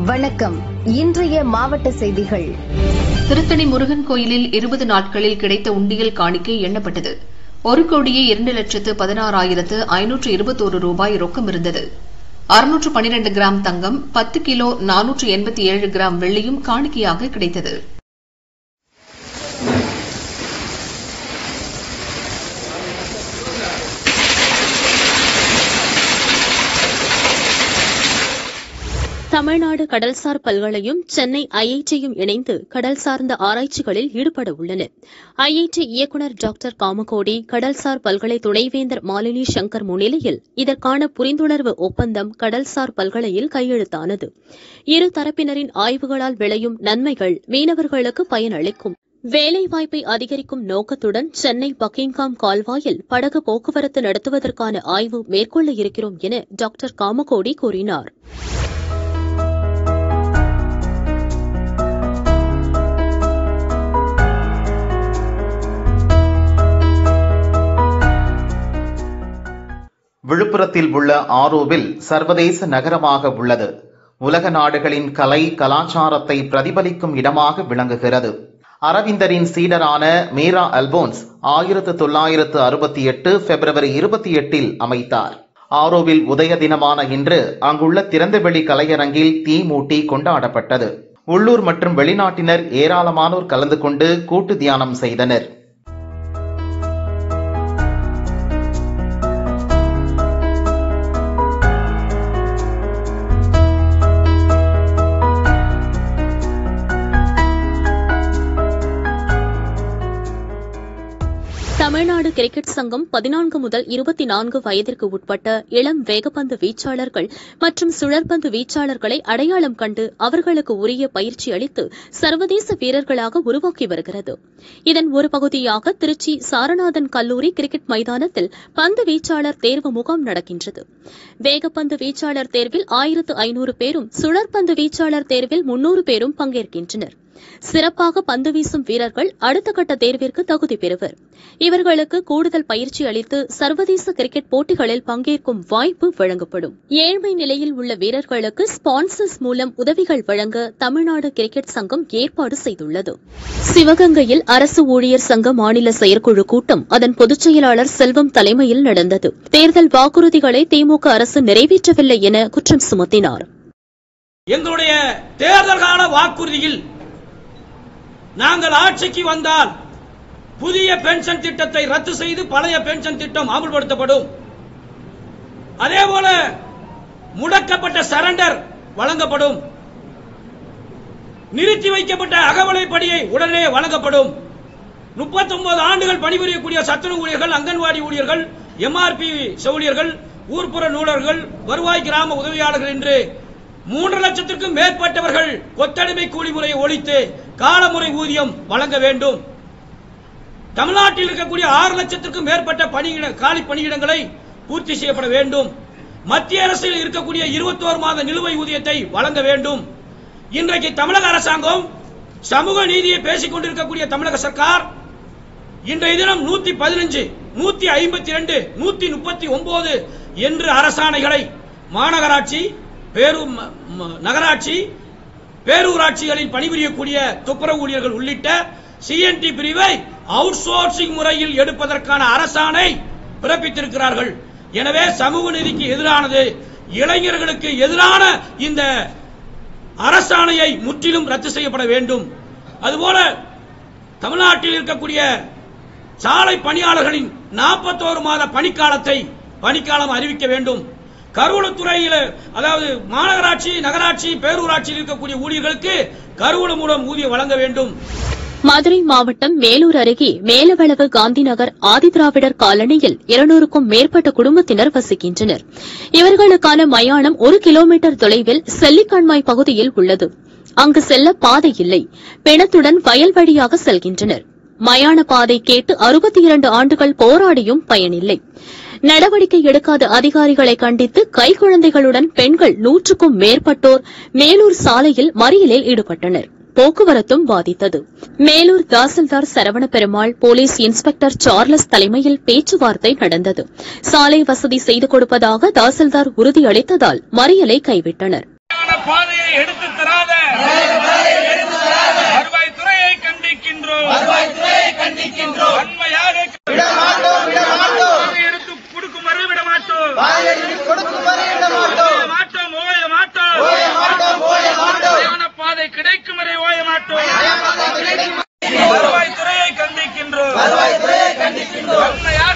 வணக்கம் இன்றைய மாவட்ட செய்திகள் திருத்தணி முருகன் கோயிலில் இருபது நாட்களில் கிடைத்த உண்டியல் காணிக்கை எண்ணப்பட்டது ஒரு கோடியே இரண்டு லட்சத்து பதினாறாயிரத்து ஐநூற்று இருபத்தோரு ரூபாய் ரொக்கம் இருந்தது அறுநூற்று பனிரண்டு கிராம் தங்கம் பத்து கிலோ நானூற்று எண்பத்தி ஏழு கிராம் வெள்ளியும் காணிக்கையாக கிடைத்தது தமிழ்நாடு கடல்சார் பல்கலையும் சென்னை ஐஐடியும் இணைந்து கடல் சார்ந்த ஆராய்ச்சிகளில் ஈடுபட உள்ளன ஐஐடி இயக்குநர் டாக்டர் காமகோடி கடல்சார் பல்கலை துணைவேந்தர் மாலினி சங்கர் முன்னிலையில் இதற்கான புரிந்துணர்வு ஒப்பந்தம் கடல்சார் பல்கலையில் கையெழுத்தானது இரு தரப்பினரின் ஆய்வுகளால் விளையும் நன்மைகள் மீனவர்களுக்கு பயனளிக்கும் வேலைவாய்ப்பை அதிகரிக்கும் நோக்கத்துடன் சென்னை பக்கிங்காம் கால்வாயில் படகு போக்குவரத்து நடத்துவதற்கான ஆய்வு மேற்கொள்ள இருக்கிறோம் என டாக்டர் காமகோடி கூறினார் விழுப்புரத்தில் உள்ள ஆரோவில் சர்வதேச நகரமாக உள்ளது உலக நாடுகளின் கலை கலாச்சாரத்தை பிரதிபலிக்கும் இடமாக விளங்குகிறது அரவிந்தரின் சீடரான மீரா அல்போன்ஸ் ஆயிரத்து தொள்ளாயிரத்து அறுபத்தி எட்டு பிப்ரவரி இருபத்தி எட்டில் அமைத்தார் ஆரோவில் உதய தினமான இன்று அங்குள்ள திறந்தவெளி கலையரங்கில் தீ மூட்டி கொண்டாடப்பட்டது உள்ளூர் மற்றும் வெளிநாட்டினர் ஏராளமானோர் கலந்து கொண்டு கூட்டு தியானம் செய்தனர் தமிழ்நாடு கிரிக்கெட் சங்கம் பதினான்கு முதல் இருபத்தி நான்கு வயதிற்கு உட்பட்ட இளம் வேகப்பந்து வீச்சாளர்கள் மற்றும் சுழற்பந்து வீச்சாளர்களை அடையாளம் கண்டு அவர்களுக்கு உரிய பயிற்சி அளித்து சர்வதேச வீரர்களாக உருவாக்கி வருகிறது இதன் ஒரு பகுதியாக திருச்சி சாரநாதன் கல்லூரி கிரிக்கெட் மைதானத்தில் பந்து வீச்சாளர் தேர்வு முகாம் நடக்கின்றது வேகப்பந்து வீச்சாளர் தேர்வில் ஆயிரத்து ஐநூறு பேரும் சுழற்பந்து வீச்சாளர் தேர்வில் முன்னூறு பேரும் பங்கேற்கின்றனர் சிறப்பாக பந்து வீசும் வீரர்கள் அடுத்த கட்ட தேர்விற்கு தகுதி பெறுவர் இவர்களுக்கு கூடுதல் பயிற்சி அளித்து சர்வதேச கிரிக்கெட் போட்டிகளில் பங்கேற்கும் வாய்ப்பு வழங்கப்படும் ஏழ்மை நிலையில் உள்ள வீரர்களுக்கு ஸ்பான்சர்ஸ் மூலம் உதவிகள் வழங்க தமிழ்நாடு கிரிக்கெட் சங்கம் ஏற்பாடு செய்துள்ளது சிவகங்கையில் அரசு ஊழியர் சங்க மாநில செயற்குழு கூட்டம் அதன் பொதுச் செயலாளர் செல்வம் தலைமையில் நடந்தது தேர்தல் வாக்குறுதிகளை திமுக அரசு நிறைவேற்றவில்லை என குற்றம் சுமத்தினார் எங்களுடைய தேர்தல் கால வாக்குறுதியில் நாங்கள் ஆட்சிக்கு வந்தால் புதிய பென்ஷன் திட்டத்தை ரத்து செய்து பழைய பென்ஷன் திட்டம் அமல்படுத்தப்படும் அதேபோல முடக்கப்பட்ட சரண்டர் வழங்கப்படும் நிறுத்தி வைக்கப்பட்ட அகவலைப்படியை உடனே வழங்கப்படும் 39 ஆண்டுகள் பணிபுரியக்கூடிய சத்துணவு ஊழியர்கள் அங்கன்வாடி ஊழியர்கள் எம்ஆர்பி செவிலியர்கள் ஊர்ப்புற நூலர்கள் வருவாய் கிராம உதவியாளர்கள் என்று மூன்று லட்சத்திற்கும் மேற்பட்டவர்கள் கொத்தடிமை கூலி முறையை ஒழித்து காலமுறை ஊதியம் வழங்க வேண்டும் தமிழ்நாட்டில் இருக்கக்கூடிய ஆறு லட்சத்திற்கும் மேற்பட்ட பணியிட காலி பணியிடங்களை பூர்த்தி செய்யப்பட வேண்டும் மத்திய அரசில் இருக்கக்கூடிய இருபத்தோரு மாத நிலுவை ஊதியத்தை வழங்க வேண்டும் இன்றைக்கு தமிழக அரசாங்கம் சமூக நீதியை பேசிக் கொண்டிருக்கக்கூடிய தமிழக சர்க்கார் இன்றைய தினம் நூத்தி பதினஞ்சு நூத்தி ஐம்பத்தி ரெண்டு நூத்தி முப்பத்தி ஒன்பது என்று அரசாணைகளை மாநகராட்சி பேரு ம- ம- நகராட்சி பேரூராட்சிகளில் பணிபுரியக்கூடிய துப்புரவு ஊழியர்கள் உள்ளிட்ட சிஎன்டி பிரிவை அவுட் சோர்சிங் முறையில் எடுப்பதற்கான அரசாணை பிறப்பித்திருக்கிறார்கள் எனவே சமூக நீதிக்கு எதிரானது இளைஞர்களுக்கு எதிரான இந்த அரசாணையை முற்றிலும் ரத்து செய்யப்பட வேண்டும் அதுபோல தமிழ்நாட்டில் இருக்கக்கூடிய சாலை பணியாளர்களின் நாற்பத்தோரு மாத பணிக்காலத்தை பணிக்காலம் அறிவிக்க வேண்டும் கருவூலத்துறையில் அதாவது மாநகராட்சி நகராட்சி பேரூராட்சியில் இருக்கக்கூடிய ஊழியர்களுக்கு கருவூலம் மூலம் ஊதியம் வழங்க வேண்டும் மதுரை மாவட்டம் மேலூர் அருகே மேலவளவு காந்திநகர் ஆதிதிராவிடர் காலனியில் இருநூறுக்கும் மேற்பட்ட குடும்பத்தினர் வசிக்கின்றனர் இவர்களுக்கான மயானம் ஒரு கிலோமீட்டர் தொலைவில் செல்லிக்கண்மாய் பகுதியில் உள்ளது அங்கு செல்ல பாதை இல்லை பிணத்துடன் வயல் வழியாக செல்கின்றனர் மயான பாதை கேட்டு அறுபத்தி இரண்டு ஆண்டுகள் போராடியும் பயனில்லை நடவடிக்கை எடுக்காத அதிகாரிகளை கண்டித்து கைக்குழந்தைகளுடன் பெண்கள் நூற்றுக்கும் மேற்பட்டோர் மேலூர் சாலையில் மறியலில் ஈடுபட்டனர் போக்குவரத்தும் பாதித்தது மேலூர் தாசில்தார் Saravana Perumal police inspector Charles தலைமையில் பேச்சுவார்த்தை நடந்தது சாலை வசதி செய்து கொடுப்பதாக தாசில்தார் உறுதியளித்ததால் மறியலை கைவிட்டனர் பாதையை எடுத்து தராத வருவாய்த்துறையை கண்டிக்கின்றோம் வன்மையாக பாதை எடுத்து கொடுக்கும் வரை விட மாட்டோம் ஓய மாட்டோம் ஓய மாட்டோம் நியாயமான பாதை கிடைக்கும் வரை ஓய மாட்டோம் வருவாய்த்துறையை கண்டிக்கின்றோம் வன்மையாக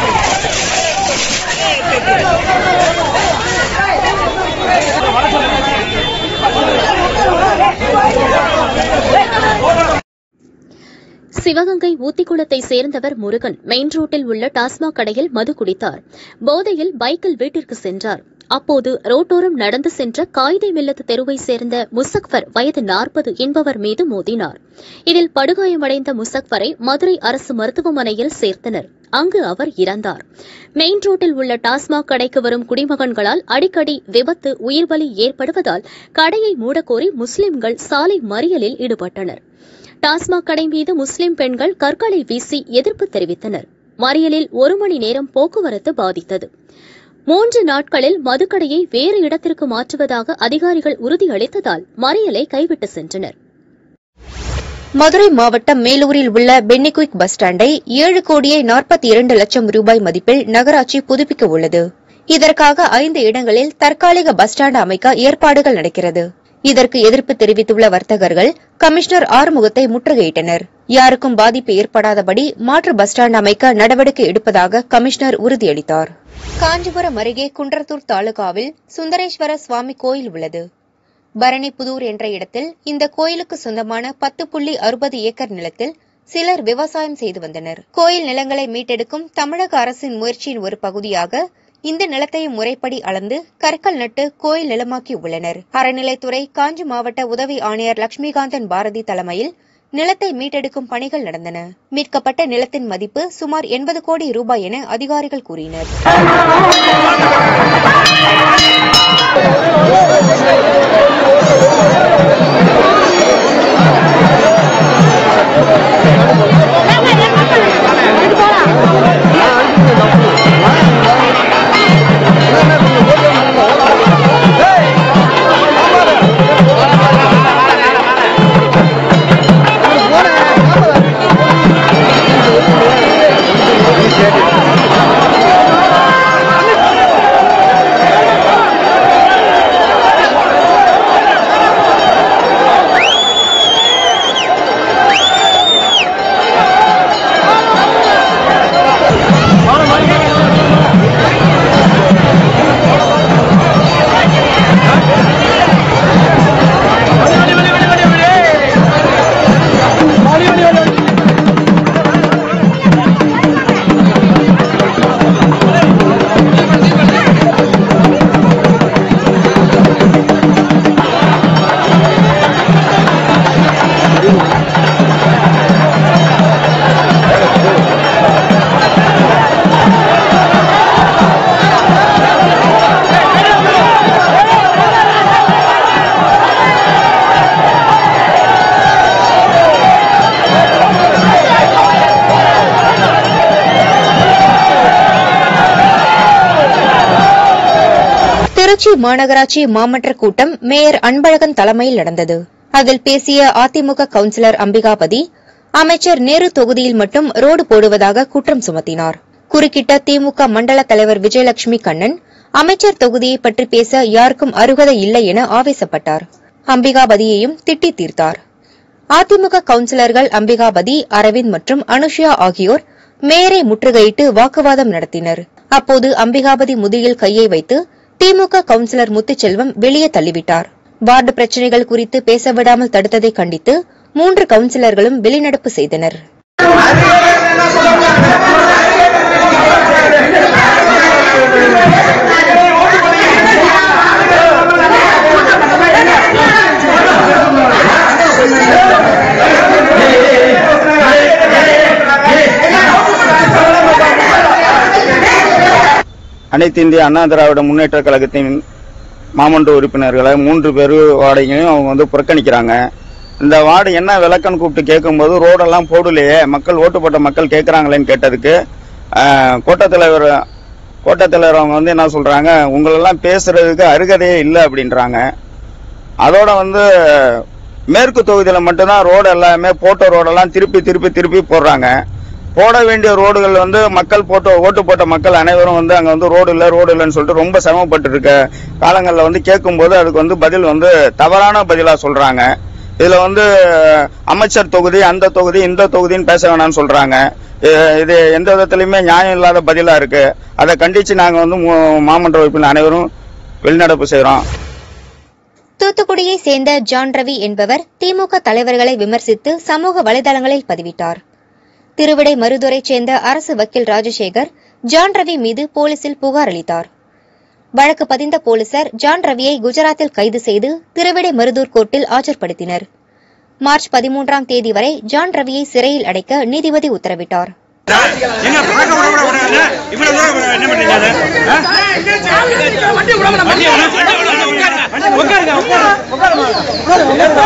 சிவகங்கை ஊத்திக்குளத்தை சேர்ந்தவர் முருகன் மெயின் ரோட்டில் உள்ள டாஸ்மாக் கடையில் மது குடித்தார் போதையில் பைக்கில் வீட்டிற்கு சென்றார் அப்போது ரோட்டோரம் நடந்து சென்ற காய்தை மில்லத்து தெருவை சேர்ந்த முசக்வர் வயது நாற்பது என்பவர் மீது மோதினார் இதில் படுகாயமடைந்த முசக்வரை மதுரை அரசு மருத்துவமனையில் சேர்த்தனர் அங்கு அவர் இறந்தார் மெயின் ரோட்டில் உள்ள டாஸ்மாக் கடைக்கு வரும் குடிமகன்களால் அடிக்கடி விபத்து உயிர்பலி ஏற்படுவதால் கடையை மூடக்கோரி முஸ்லிம்கள் சாலை மறியலில் ஈடுபட்டனர் டாஸ்மாக் கடை மீது முஸ்லிம் பெண்கள் கற்களை வீசி எதிர்ப்பு தெரிவித்தனர் மறியலில் ஒரு மணி நேரம் போக்குவரத்து பாதித்தது மூன்று நாட்களில் மதுக்கடையை வேறு இடத்திற்கு மாற்றுவதாக அதிகாரிகள் உறுதியளித்ததால் மறியலை கைவிட்டு சென்றனர் மதுரை மாவட்டம் மேலூரில் உள்ள பென்னிகுயிக் பஸ் ஸ்டாண்டை ஏழு கோடியே நாற்பத்தி இரண்டு லட்சம் ரூபாய் மதிப்பில் நகராட்சி புதுப்பிக்க உள்ளது இதற்காக ஐந்து இடங்களில் தற்காலிக பஸ் ஸ்டாண்ட் அமைக்க ஏற்பாடுகள் நடக்கிறது இதற்கு எதிர்ப்பு தெரிவித்துள்ள வர்த்தகர்கள் கமிஷனர் ஆறுமுகத்தை முற்றுகையிட்டனர் யாருக்கும் பாதிப்பு ஏற்படாதபடி மாற்று பஸ் ஸ்டாண்ட் அமைக்க நடவடிக்கை எடுப்பதாக கமிஷனர் உறுதியளித்தார் காஞ்சிபுரம் அருகே குன்றத்தூர் தாலுகாவில் சுந்தரேஸ்வர சுவாமி கோயில் உள்ளது பரணிபுதூர் என்ற இடத்தில் இந்த கோயிலுக்கு சொந்தமான பத்து புள்ளி அறுபது ஏக்கர் நிலத்தில் சிலர் விவசாயம் செய்து வந்தனர் கோயில் நிலங்களை மீட்டெடுக்கும் தமிழக அரசின் முயற்சியின் ஒரு பகுதியாக இந்த நிலத்தையும் முறைப்படி அளந்து கற்கள் நட்டு கோயில் நிலமாக்கி உள்ளனர் அறநிலைத்துறை காஞ்சி மாவட்ட உதவி ஆணையர் லட்சுமிகாந்தன் பாரதி தலைமையில் நிலத்தை மீட்டெடுக்கும் பணிகள் நடந்தன மீட்கப்பட்ட நிலத்தின் மதிப்பு சுமார் எண்பது கோடி ரூபாய் என அதிகாரிகள் கூறினர் திருச்சி மாநகராட்சி மாமன்ற கூட்டம் மேயர் அன்பழகன் தலைமையில் நடந்தது அதில் பேசிய அதிமுக கவுன்சிலர் அம்பிகாபதி அமைச்சர் நேரு தொகுதியில் மட்டும் ரோடு போடுவதாக குற்றம் சுமத்தினார் குறுக்கிட்ட திமுக மண்டல தலைவர் விஜயலட்சுமி கண்ணன் அமைச்சர் தொகுதியை பற்றி பேச யாருக்கும் அருகதை இல்லை என ஆவேசப்பட்டார் அம்பிகாபதியையும் திட்டி தீர்த்தார் அதிமுக கவுன்சிலர்கள் அம்பிகாபதி அரவிந்த் மற்றும் அனுஷியா ஆகியோர் மேயரை முற்றுகையிட்டு வாக்குவாதம் நடத்தினர் அப்போது அம்பிகாபதி முதுகில் கையை வைத்து திமுக கவுன்சிலர் முத்துச்செல்வம் வெளியே தள்ளிவிட்டார் வார்டு பிரச்சினைகள் குறித்து பேச விடாமல் தடுத்ததை கண்டித்து மூன்று கவுன்சிலர்களும் வெளிநடப்பு செய்தனர் அனைத்து இந்திய அண்ணா திராவிட முன்னேற்ற கழகத்தின் மாமன்ற உறுப்பினர்களை மூன்று பேர் வார்டையும் அவங்க வந்து புறக்கணிக்கிறாங்க இந்த வார்டு என்ன விளக்கன்னு கூப்பிட்டு கேட்கும்போது ரோடெல்லாம் போடலையே மக்கள் ஓட்டு போட்ட மக்கள் கேட்கறாங்களேன்னு கேட்டதுக்கு ஆஹ், கோட்டத் தலைவர் கோட்டத் தலைவர் அவங்க வந்து என்ன சொல்றாங்க உங்களெல்லாம் பேசுறதுக்கு அருகதையே இல்லை அப்படின்றாங்க அதோட வந்து மேற்கு தொகுதியில மட்டும்தான் ரோடு எல்லாமே போட்ட ரோடெல்லாம் திருப்பி திருப்பி திருப்பி போடுறாங்க போட வேண்டிய ரோடுகள் வந்து மக்கள் போட்டு ஓட்டு போட்ட மக்கள் அனைவரும் வந்து அங்க வந்து ரோடு இல்ல ரோடு இல்லைன்னு சொல்லிட்டு ரொம்ப சிரமப்பட்டு இருக்க காலங்களில் வந்து கேட்கும்போது அதுக்கு வந்து பதில் வந்து தவறான பதிலா சொல்றாங்க இதுல வந்து அமைச்சர் தொகுதி அந்த தொகுதி இந்த தொகுதின்னு பேச வேணாம்னு சொல்றாங்க இ- இது எந்த விதத்திலுமே நியாயம் இல்லாத பதிலா இருக்கு அதை கண்டிச்சு நாங்க வந்து மு- மாமன்ற உறுப்பினர் அனைவரும் வெளிநடப்பு செய்றோம் தூத்துக்குடியை சேர்ந்த ஜான் ரவி என்பவர் திமுக தலைவர்களை விமர்சித்து சமூக வலைதளங்களில் பதிவிட்டார் திருவிடை மருதுரைச் சேர்ந்த அரசு வக்கீல் ராஜசேகர் ஜான் ரவி மீது போலீசில் புகார் அளித்தார் வழக்கு பதிந்த போலீசார் ஜான் ரவியை குஜராத்தில் கைது செய்து திருவிடை மருதூர் கோர்ட்டில் ஆஜர்படுத்தினர் மார்ச் பதிமூன்றாம் தேதி வரை ஜான் ரவியை சிறையில் அடைக்க நீதிபதி உத்தரவிட்டார் என்ன பழக்கம் விட விட விட இவ்வளவு தூரம் என்ன பண்ணீங்க அது? ஆ? வண்டி விட விட வண்டி விட வண்டி விட உட்காருங்க உட்காருங்க உட்காருங்க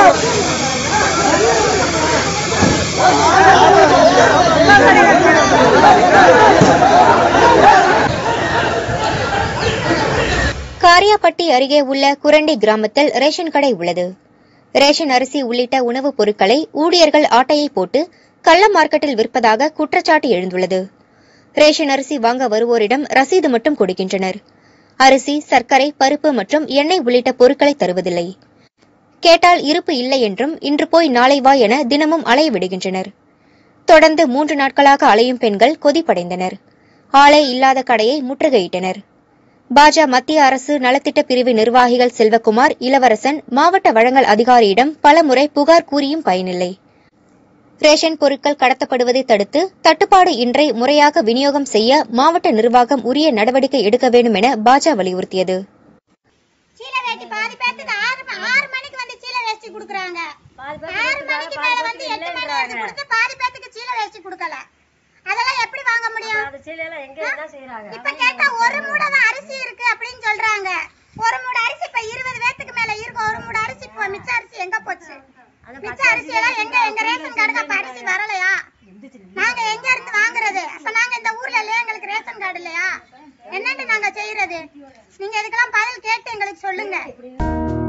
காரியாபட்டி அருகே உள்ள குரண்டி கிராமத்தில் ரேஷன் கடை உள்ளது ரேஷன் அரிசி உள்ளிட்ட உணவுப் பொருட்களை ஊழியர்கள் ஆட்டையை போட்டு கள்ள மார்க்கெட்டில் விற்பதாக குற்றச்சாட்டு எழுந்துள்ளது ரேஷன் அரிசி வாங்க வருவோரிடம் ரசீது மட்டும் கொடுக்கின்றனர் அரிசி சர்க்கரை பருப்பு மற்றும் எண்ணெய் உள்ளிட்ட பொருட்களை தருவதில்லை கேட்டால் இருப்பு இல்லை என்றும் இன்று போய் நாளை வா என தினமும் அலைய விடுகின்றனர் தொடர்ந்து மூன்று நாட்களாக அலையும் பெண்கள் கொதிப்படைந்தனர் ஆளே இல்லாத கடையை முற்றுகையிட்டனர் பாஜ மத்திய அரசு நலத்திட்ட பிரிவு நிர்வாகிகள் செல்வகுமார் இளவரசன் மாவட்ட வழங்கல் அதிகாரியிடம் பலமுறை புகார் கூறியும் பயனில்லை ரேஷன் பொருட்கள் கடத்தப்படுவதை தடுத்து தட்டுப்பாடு இன்றி முறையாக விநியோகம் செய்ய மாவட்ட நிர்வாகம் உரிய நடவடிக்கை எடுக்க வேண்டும் என பாஜ வலியுறுத்தியது சீலை வேட்டி பாதி பேத்துக்கு ஆறு ம- ஆறு மணிக்கு வந்து சீலை வேஷ்டி குடுக்குறாங்க ஆறு மணிக்கு மேல வந்து எட்டு மணி வரைக்கும் கொடுத்து பாதி பேத்துக்கு சீலை வேஷ்டி குடுக்கல அதெல்லாம் எப்படி வாங்க முடியும் இப்ப கேட்டா ஒரு மூடை தான் அரிசி இருக்கு அப்படின்னு சொல்றாங்க ஒரு மூடை அரிசி இப்ப இருபது பேத்துக்கு மேல இருக்கு ஒரு மூடை அரிசி இப்ப மிச்ச அரிசி எங்க போச்சு மிச்ச அரிசி எல்லாம் எங்க எங்க ரேஷன் கார்டுக்கு அப்ப அரிசி வரலையா நாங்க எங்க இருந்து வாங்குறது அப்ப நாங்க இந்த ஊர்ல இல்லையா எங்களுக்கு ரேஷன் கார்டு இல்லையா என்னன்னு நாங்க செய்யறது நீங்க இதுக்கெல்லாம் பதில் கேட்டு எங்களுக்கு சொல்லுங்க